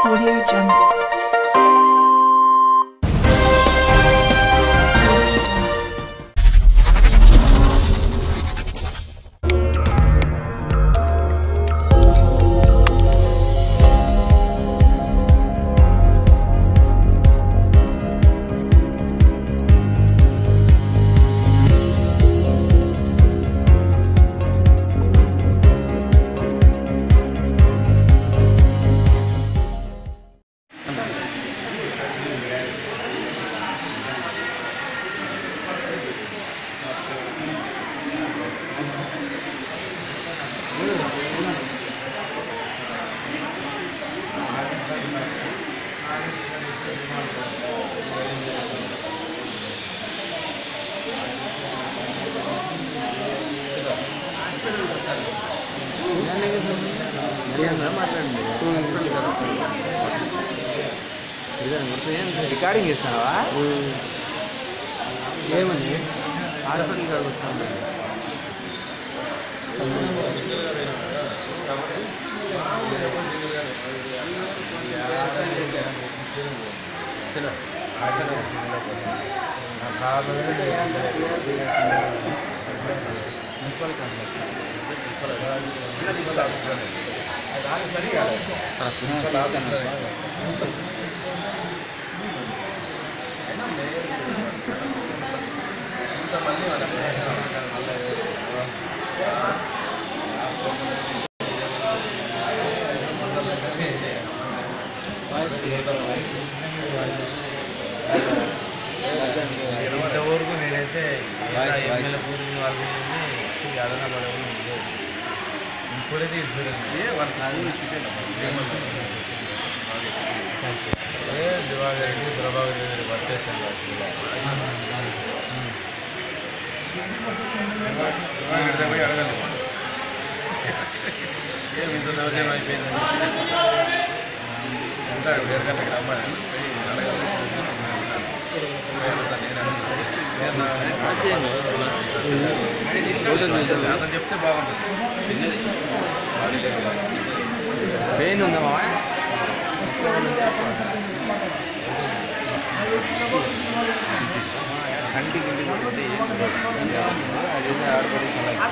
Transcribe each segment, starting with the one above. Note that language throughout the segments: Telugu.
Audio Jungle. రికార్డింగ్ చేస్తున్నావా ఏమని హాస్పిటల్ కాడికి వస్తాను వరకు నేనైతే ఎమ్మెల్యే పూర్తి వాళ్ళని అదన పడవలు ఇప్పుడైతే ఇన్సూరెన్స్ ఏ దివాకర్ రెడ్డి ప్రభాకర్ రెడ్డి వర్సెస్ పోయి అడగండి ఏమి ఇంత దౌర్జన్యం అయిపోయింది అంతా వేరు గంటకి రమ్మని అడగాలి అతను చెప్తే బాగుంటుంది పెయిన్ ఉందా మామ కంటికి ఇంటికి కొడితే అది ఆడపడి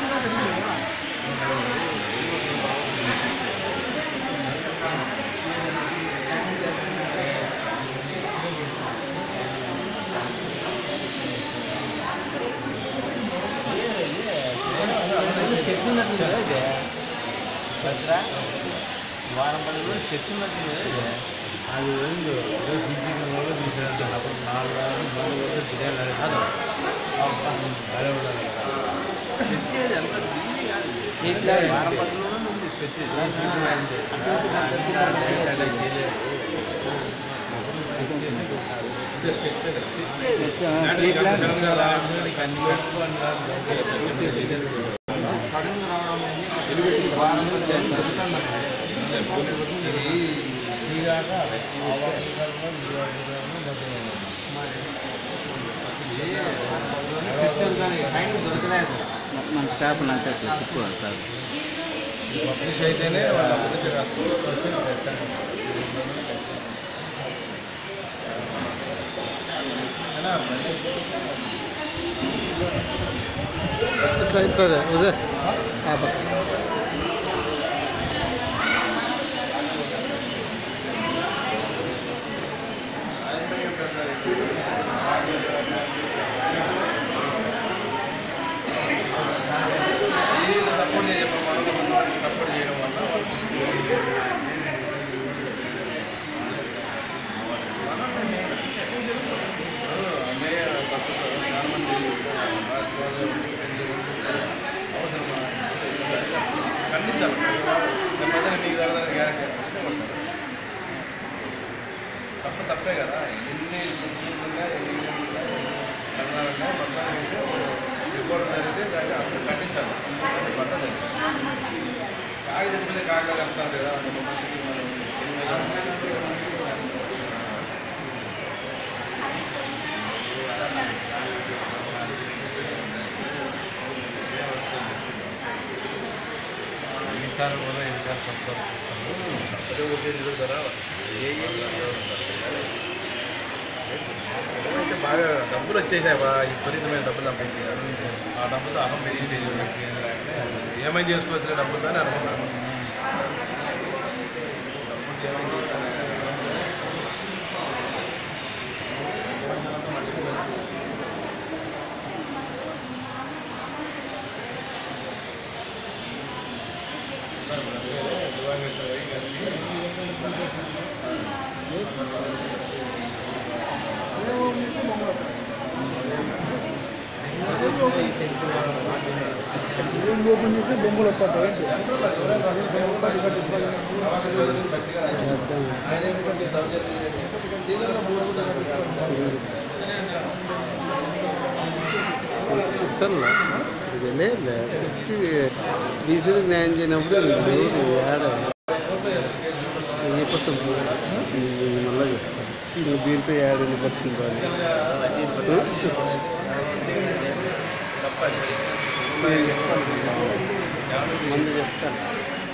స్కెచ్ ఉన్నట్టుంది కదా ఇది దసరా వారం పది రోజులు స్కెచ్ ఉన్నట్టుంది కదా ఇది అది ఏందో ఏదో సీసీ కెమెరాలో తీసేస్తాను అప్పుడు నాలుగు రోజులు మూడు రోజులు తిరగాలి కాదు అదే ఉండాలి స్కెచ్ ఇది ఎంత బిజీ కాదు ఇది. వారం పది రోజులు ఉంది స్కెచ్ సడన్ రావడం అనేది వారం రోజులు టైం దొరకలేదు మన స్టాఫ్ అంతా చెప్పుకోవాలి సార్ పబ్లిష్ అయితేనే వాళ్ళ అభివృద్ధి రాసుకోవాలి ఇట్లా ఇట్లా అదే సపోర్ట్ చేయడం సపోర్ట్ చేయడం వల్ల ఖండించాలి లేకపోతే నీకు తగ్గదని గ్యారెంటీ తప్పు తప్పే కదా ఎన్ని ఉన్నా ఎన్ని ఉన్నా సంఘాలు ఉన్నా మొత్తానికి రిపోర్ట్ జరిగితే దాన్ని అప్పుడు ఖండించాలి అది పద్ధతి కాగి తెలిపితే కాగలు అంటారు కదా ఎన్నిసార్లు కూడా ఎన్నిసార్లు చెప్తారు చూస్తాను అదే ఓటేసి చూసారా ఏ ఏ ఏమైతే బాగా డబ్బులు వచ్చేసాయి బా విపరీతమైన డబ్బులు సంపాదించారు ఆ డబ్బుతో అహం పెరిగి ఏమైనా చేసుకోవాల్సిన డబ్బులు అని అనుకున్నాను డబ్బులు ఏమైనా చేసుకోవాల్సిన చెప్తాను ఇది లేదు తిట్టి బీసీలకు న్యాయం చేయనప్పుడు ఎవరు ఏడ నేను చెప్తాను మళ్ళీ చెప్తాను నువ్వు దీంతో ఏడని బతుకుంటాను చెప్పాలి మంది చెప్తాను